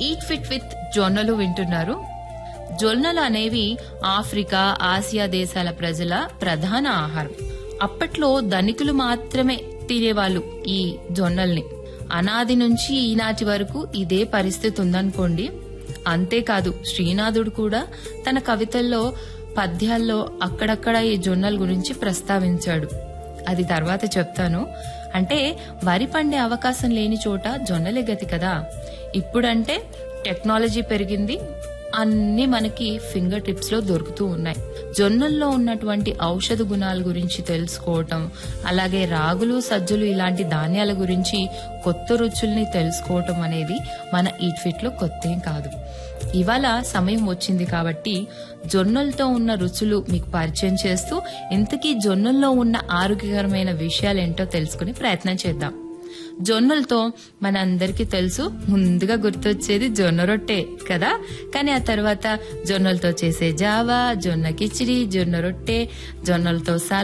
eat fit with జొన్నలు వింటున్నారు జొన్నలు అనేవి ఆఫ్రికా ఆసియా దేశాల ప్రజల ప్రధాన ఆహారం అప్పట్లో ధనికులు మాత్రమే తినేవాళ్ళు ఈ జొన్నల్ని అనాది నుంచి ఈనాటి వరకు ఇదే పరిస్థితి ఉందనుకోండి అంతేకాదు శ్రీనాథుడు కూడా తన కవితల్లో పద్యాల్లో అక్కడక్కడ ఈ జొన్నల గురించి ప్రస్తావించాడు అది తర్వాత చెప్తాను అంటే వరి పండే అవకాశం లేని చోట జొన్నలే గతి కదా ఇప్పుడంటే టెక్నాలజీ పెరిగింది అన్ని మనకి ఫింగర్ టిప్స్ లో దొరుకుతూ ఉన్నాయి జొన్నల్లో ఉన్నటువంటి ఔషధ గుణాల గురించి తెలుసుకోవటం అలాగే రాగులు సజ్జలు ఇలాంటి ధాన్యాల గురించి కొత్త రుచుల్ని తెలుసుకోవటం అనేది మన ఈట్ ఫిట్ లో కొత్త ఏం కాదు ఇవాళ సమయం వచ్చింది కాబట్టి జొన్నలతో ఉన్న రుచులు మీకు పరిచయం చేస్తూ ఇంతకీ జొన్నల్లో ఉన్న ఆరోగ్యకరమైన విషయాలేంటో తెలుసుకునే ప్రయత్నం చేద్దాం జొన్నలతో మనందరికీ తెలుసు ముందుగా గుర్తొచ్చేది జొన్న రొట్టె కదా కానీ ఆ తర్వాత జొన్నలతో చేసే జావా జొన్న కిచిడి జొన్న రొట్టె జొన్నలతో సలాడ్